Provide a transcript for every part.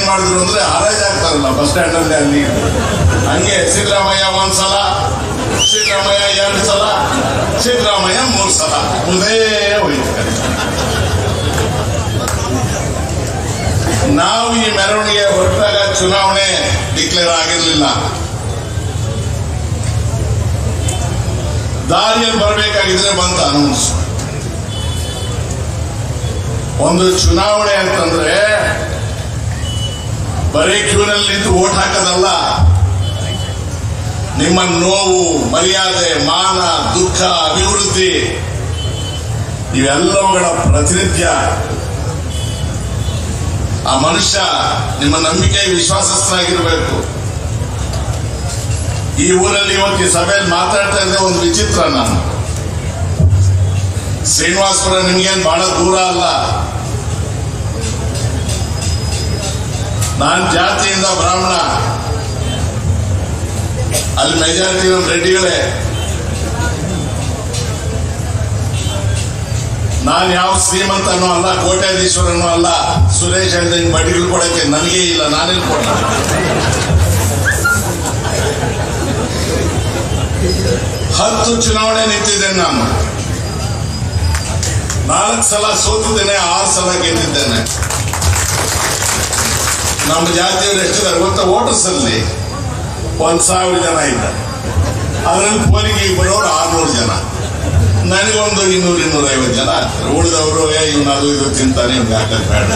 ಮಾಡಿದ್ರು ಅಂದ್ರೆ ಹರಾಜ್ ಆಗ್ತಾರಲ್ಲ ಬಸ್ ಸ್ಟ್ಯಾಂಡ್ ಅಲ್ಲಿ ಅಲ್ಲಿ ಹಂಗೆ ಸಿದ್ದರಾಮಯ್ಯ ಒಂದ್ಸಲ ಸಿದ್ದರಾಮಯ್ಯ ಎರಡು ಸಲ ಸಿದ್ದರಾಮಯ್ಯ ಮೂರು ಸಲ ಮುಂದೆ ಹೋಯ್ತು ಕಡೆ. ನಾವು ಈ ಮೆರವಣಿಗೆ ಹೊರಟಾಗ ಚುನಾವಣೆ ಡಿಕ್ಲೇರ್ ಆಗಿರಲಿಲ್ಲ ದಾರಿಯಲ್ಲಿ ಬರಬೇಕಾಗಿದ್ರೆ ಬಂತ ಅನೌನ್ಸ್ ಒಂದು ಚುನಾವಣೆ ಅಂತಂದ್ರೆ ಬರೀ ಕ್ಯೂನಲ್ಲಿ ನಿಂತು ಓಟ್ ಹಾಕೋದಲ್ಲ ನಿಮ್ಮ ನೋವು ಮರ್ಯಾದೆ ಮಾನ ದುಃಖ ಅಭಿವೃದ್ಧಿ ಇವೆಲ್ಲವುಗಳ ಪ್ರತಿನಿತ್ಯ ಆ ಮನುಷ್ಯ ನಿಮ್ಮ ನಂಬಿಕೆ ವಿಶ್ವಾಸಸ್ಥರಾಗಿರ್ಬೇಕು ಈ ಊರಲ್ಲಿ ಇವತ್ತು ಈ ಸಭೆಯಲ್ಲಿ ಮಾತಾಡ್ತಾ ಇದ್ದೆ ಒಂದು ವಿಚಿತ್ರ ನಾನು ಶ್ರೀನಿವಾಸಪುರ ನಿಮ್ಗೇನು ಬಹಳ ದೂರ ಅಲ್ಲ ನಾನು ಜಾತಿಯಿಂದ ಬ್ರಾಹ್ಮಣ ಅಲ್ಲಿ ಮೆಜಾರಿಟಿ ನಮ್ಮ ರೆಡ್ಡಿಗಳೇ ನಾನು ಯಾವ ಶ್ರೀಮಂತನೂ ಅಲ್ಲ ಕೋಟ್ಯಾಧೀಶ್ವರನೂ ಅಲ್ಲ ಸುರೇಶ್ ಹೇಳಿದ ಹಿಂಗ್ ಬಡ್ಡಿಗಳು ಕೊಡಕ್ಕೆ ನನಗೇ ಇಲ್ಲ ನಾನೇನು ಕೊಡ ಹತ್ತು ಚುನಾವಣೆ ನಿಂತಿದ್ದೇನೆ ನಾನು ನಾಲ್ಕು ಸಲ ಸೋತಿದ್ದೇನೆ ಆರು ಸಲ ಗೆದ್ದಿದ್ದೇನೆ ನಮ್ಮ ಜಾತಿಯವರು ಎಷ್ಟಿದ್ದಾರೆ ಗೊತ್ತಾ ವೋಟರ್ಸ್ ಅಲ್ಲಿ ಒಂದ್ ಸಾವಿರ ಜನ ಇದ್ದಾರೆ ಅದರಲ್ಲಿ ಪೋಲಿಗೆ ಬರೋರು ಆರ್ನೂರು ಜನ ನನಗೊಂದು ಇನ್ನೂರು ಇನ್ನೂರ ಐವತ್ತು ಜನ ಆಗ್ತಾರೆ ಉಳಿದವರು ಏ ಇವ್ನು ಅದು ಇದು ತಿಂತಾನೆ ಇವ್ನಿಗೆ ಹಾಕದ್ ಬೇಡ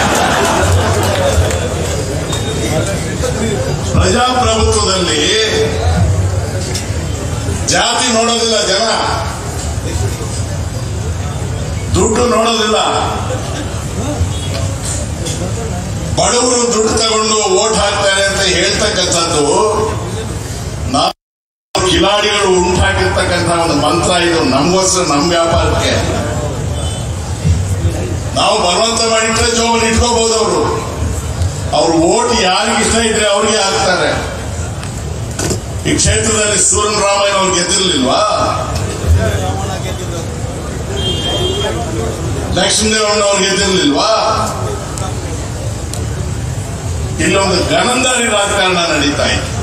ಪ್ರಜಾಪ್ರಭುತ್ವದಲ್ಲಿ ಜಾತಿ ನೋಡೋದಿಲ್ಲ ಜನ ದುಡ್ಡು ನೋಡೋದಿಲ್ಲ ಬಡವರು ದುಡ್ಡು ತಗೊಂಡು ಓಟ್ ಹಾಕ್ತಾರೆ ಅಂತ ಹೇಳ್ತಕ್ಕಂಥದ್ದು ನಾವು ಕಿಲಾಡಿಗಳು ಉಂಟಾಕಿರ್ತಕ್ಕಂಥ ಒಂದು ಮಂತ್ರ ಇದು ನಮಗೋಸ್ಕರ ನಮ್ಮ ವ್ಯಾಪಾರಕ್ಕೆ ನಾವು ಬಲವಂತ ಮಾಡಿಟ್ರೆ ಜೋಬಲ್ಲಿ ಇಟ್ಕೋಬಹುದು ಅವರು ಅವ್ರ ಓಟ್ ಯಾರಿಗೆ ಇಷ್ಟ ಇದ್ರೆ ಅವ್ರಿಗೆ ಹಾಕ್ತಾರೆ ಈ ಕ್ಷೇತ್ರದಲ್ಲಿ ಸೂರ್ಯನ್ ರಾಮಯ್ಯ ಅವ್ರು ಗೆದ್ದಿರ್ಲಿಲ್ವಾ ಲಕ್ಷ್ಮೀದೇವಣ್ಣ ಅವ್ರು ಗೆದ್ದಿರ್ಲಿಲ್ವಾ ಇಲ್ಲೊಂದು ಗಣಂದಾರಿ ರಾಜಕಾರಣ ನಡೀತಾ ಇತ್ತು